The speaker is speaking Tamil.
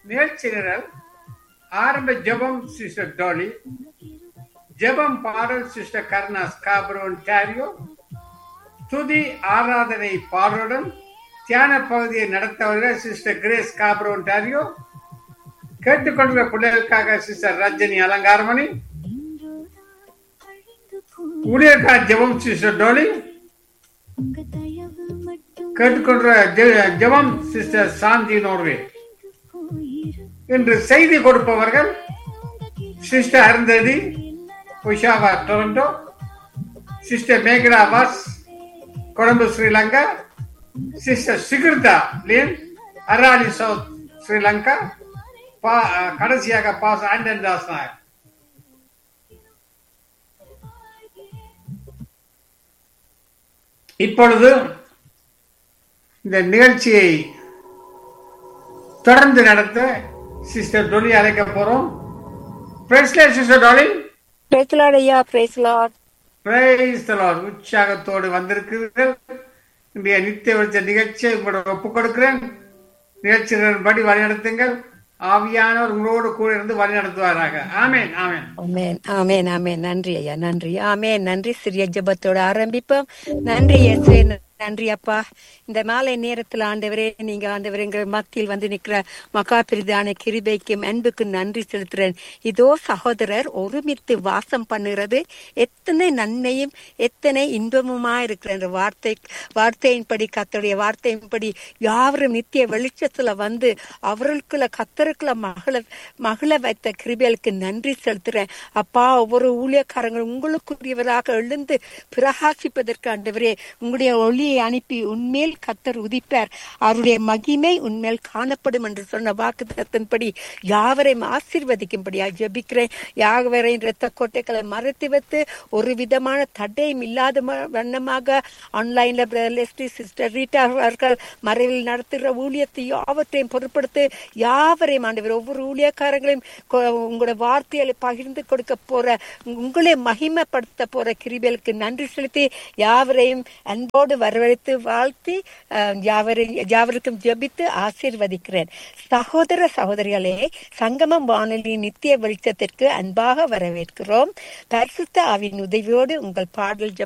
நிகழ்ச்சி நிரல் ஆரம்ப ஜெபம் சிஸ்டர் டோலி ஜெபம் பாடல் சிஸ்டர் கர்ணா ஸ்காப்ரோ ஒன்டாரியோ துதி ஆராதனை பாடலுடன் தியான பகுதியை நடத்தவர்கள் சிஸ்டர் கிரேஸ் காப்ரோ ஒன்டாரியோ கேட்டுக்கொண்ட பிள்ளைகளுக்காக சிஸ்டர் ரஜினி அலங்காரமணி ஊழியர்கார ஜெபம் சிஸ்டர் டோலி கேட்டுக்கொண்ட ஜெ- ஜெபம் சிஸ்டர் சாந்தி நோர்வே இன்று செய்தி கொடுப்பவர்கள் சிஸ்டர் அருந்ததி உஷாவா டொரண்டோ சிஸ்டர் மேகலா வாஸ் கொழம்பு ஸ்ரீலங்கா சிஸ்டர் சிகிர்தா லேன் அராலி சவுத் ஸ்ரீலங்கா பா- கடைசியாக பாஸ் ஆண்டன் தாஸ் நாயர் இப்பொழுது இந்த நிகழ்ச்சியை தொடர்ந்து நடத்த சிஸ்டர் டொலி அழைக்க போறோம் பிரேஸ்லே சிஸ்டர் டொலி பிரைஸ்லாட் ஐயா பிரைஸ்லாட் பிரைஸ் உற்சாகத்தோடு வந்திருக்கிறீர்கள் இன்றைய நித்திய வெளிச்ச நிகழ்ச்சியை உங்களோட ஒப்புக் கொடுக்கிறேன் நிகழ்ச்சிகளின்படி வழிநடத்துங்கள் ஆவியானவர் உங்களோடு கூட இருந்து வழிநடத்துவாராக ஆமென் ஆமென் ஆமென் ஆமென் ஆமென் நன்றி ஐயா நன்றி ஆமென் நன்றி சிறிய ஜெபத்தோட ஆரம்பிப்போம் நன்றி இயேசுவே நன்றி அப்பா இந்த மாலை நேரத்தில் ஆண்டவரே நீங்க ஆண்டவரே எங்கள் மத்தியில் வந்து நிற்கிற மகா பிரிதான கிருபைக்கும் அன்புக்கும் நன்றி செலுத்துறேன் இதோ சகோதரர் ஒருமித்து வாசம் பண்ணுகிறது எத்தனை நன்மையும் எத்தனை இன்பமுமா இருக்கிற என்ற வார்த்தை வார்த்தையின்படி கத்தருடைய வார்த்தையின்படி யாவரும் நித்திய வெளிச்சத்துல வந்து அவர்களுக்குள்ள கத்தருக்குள்ள மகள மகள வைத்த கிருபைகளுக்கு நன்றி செலுத்துறேன் அப்பா ஒவ்வொரு ஊழியக்காரங்களும் உங்களுக்குரியவராக எழுந்து பிரகாசிப்பதற்கு ஆண்டவரே உங்களுடைய ஒளியை அனுப்பி உன்மேல் கத்தர் உதிப்பார் அவருடைய மகிமை உன்மேல் காணப்படும் என்று சொன்ன வாக்குத்தத்தின்படி யாவரையும் ஆசீர்வதிக்கும்படியா ஜெபிக்கிறேன் யாவரையும் இரத்த கோட்டைகளை மறைத்து வைத்து ஒரு விதமான தடையும் இல்லாத ம- வண்ணமாக ஆன்லைன்ல பிரதர் லெஸ்டி சிஸ்டர் ரீட்டா அவர்கள் மறைவில் நடத்துகிற ஊழியத்தை யாவற்றையும் பொருட்படுத்து யாவரையும் ஆண்டவர் ஒவ்வொரு ஊழியக்காரங்களையும் கொ- உங்களோட வார்த்தைகளை பகிர்ந்து கொடுக்க போற உங்களை மகிமைப்படுத்த போற கிருபைகளுக்கு நன்றி செலுத்தி யாவரையும் அன்போடு வரவழைத்து வாழ்த்தி அஹ், யாவரை யாவருக்கும் ஜெபித்து ஆசீர்வதிக்கிறேன் சகோதர சகோதரிகளே சங்கமம் வானொலி நித்திய வெளிச்சத்திற்கு அன்பாக வரவேற்கிறோம் பரிசுத்த ஆவின் உதவியோடு உங்கள் பாடல் ஜெப